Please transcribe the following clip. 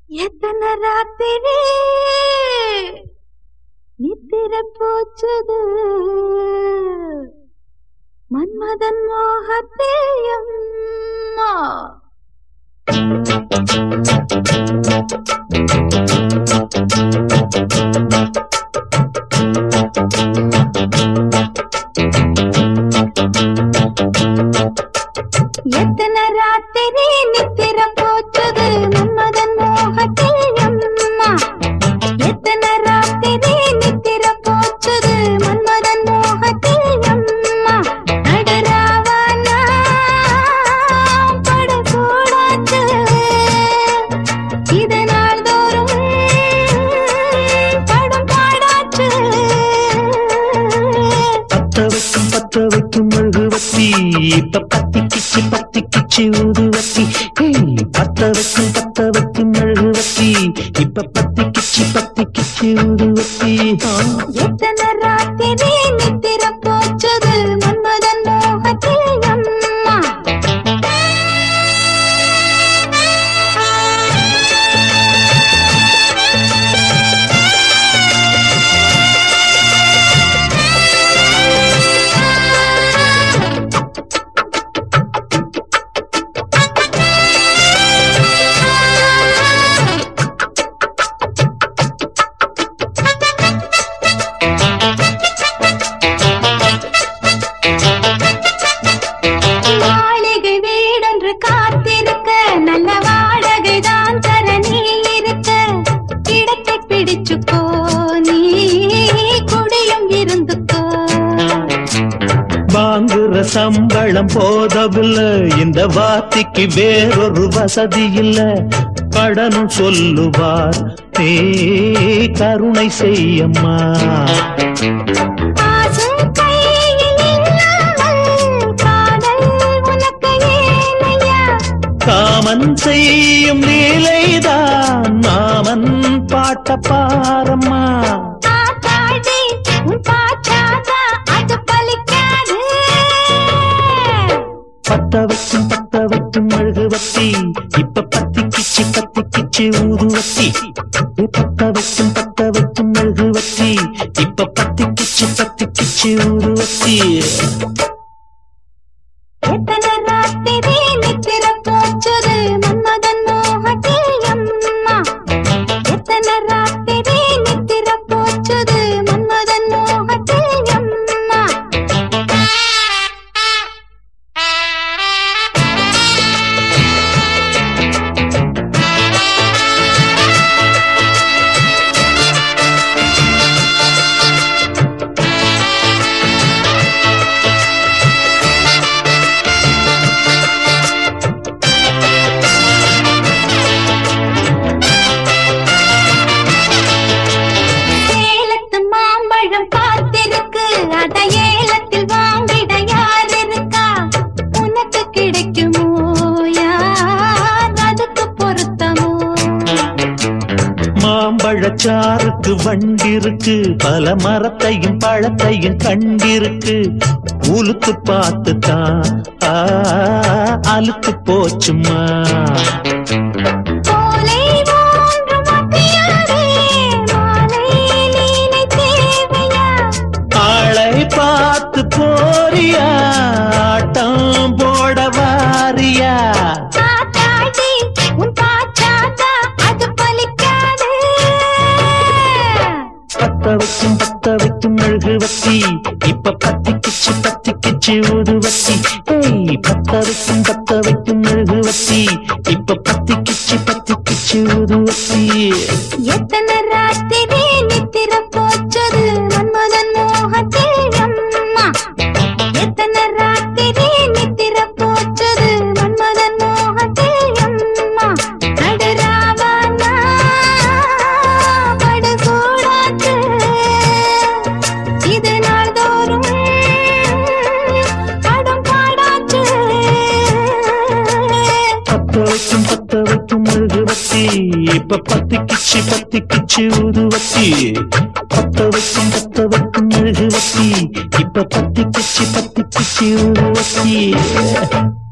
எத்தனை ராத்திரி நித்திர போச்சுது மன்மதன் மோகத்தேயம்மா எத்தனை ராத்திரி நித்திர போச்சுது மன்மதன் மோகத்தேயம்மா எத்தனை ராத்திரி நித்திர போச்சுது மன்மதன் மோகத்தேயம்மா நடுராவானா படக்கூடாது இது நாள்தோறும் படம் பாடாச்சு பத்த வைக்கும் பத்த வைக்கும் மெழுகுவத்தி இப்ப பத்தி கிச்சு பத்தி கிச்சு ஊதுவத்தி ஹேய், பத்த வைக்கும் பத்த வைக்கும் மெழுகுவத்தி இப்ப பத்தி கிச்சு பத்தி கிச்சு ஊதுவத்தி ஆ. எத்தனை ராத்திரி நித்திர போச்சது மன்மதன் மோகத்தேயம்மா மாளிகை வீடென்று காத்திருக்க நல்ல வாடகை தான் தர நீ இருக்க இடத்தை பிடிச்சுக்கோ நீ குடியும் இருந்துக்கோ வாங்குற சம்பளம் போதவில்லை இந்த வார்த்தைக்கு வேறொரு வசதி இல்ல கடனும் சொல்லுவார் நீ கருணை செய்யம்மா ஆசை கையில் இல்லாமல் காதல் உனக்கு ஏனையா காமன் செய்யும் லீலைதான் மாமன் பாட்ட பாரம்மா ஆத்தாடி உன் பாச்சாதா அது பலிக்காது பத்த வைக்கும் பத்த வைக்கும் மெழுகுவத்தி இப்ப பத்தி கிச்சு பத்தி கிச்சு ஊதுவத்தி பத்த வைக்கும் பத்த வைக்கும் மெழுகுவத்தி இப்ப பத்தி கிச்சு பத்தி கிச்சு ஊதுவத்தி எத்தனை ராத்திரி நித்திர போச்சது மன்மதன் மோகத்தேயம்மா எத்தனை ராத்திரி நித்திர போச்சது மன்மதன் மோகத்தேயம்மா சேலத்து மாம்பழம் காத்திருக்கு அத ஏலத்தில் வாங்கிட யார் இருக்கா உனக்கு கிடைக்குமோ யார் அதுக்கு பொருத்தமோ மாம்பழச்சாருக்கு வண்டிருக்கு பல மரத்தையும் பழத்தையும் கண்டிருக்கு உலுத்து பார்த்து தான் அழுத்து போச்சுமா கோலை மூன்று மத்தியாரே மாலை நீனை தேவையா ஆளை பார்த்து போறியா ஆட்டம் போட வாரியா ஆத்தாடி உன் பாச்சாதா அது பலிக்காது பத்த வைக்கும் பத்த வைக்கும் மெழுகுவத்தி இப்ப பத்தி கிச்சு பத்தி கிச்சு ஊதுவத்தி ஏய் பத்த வைக்கும் பத்த வைக்கும் மெழுகுவத்தி இப்ப பத்தி கிச்சு பத்தி கிச்சு ஊதுவத்தி எத்தனை ராத்திரி நித்திர போச்சது மன்மதன் மோகத்தேயம்மா எத்தனை ராத்திரி நித்திர போச்சது மன்மதன் மோகத்தேயம்மா நடுராவானா படுகூடாது இது நாள்தோறும் படம் பாடாச்சு பத்த வைக்கும் பத்த வைக்கும் மெழுகுவத்தி இப்ப பத்தி கிச்சு பத்தி கிச்சு ஊதுவத்தி பத்த வைக்கும் பத்த வைக்கும் மெழுகுவத்தி இப்ப பத்தி கிச்சு பத்தி கிச்சு ஊதுவத்தி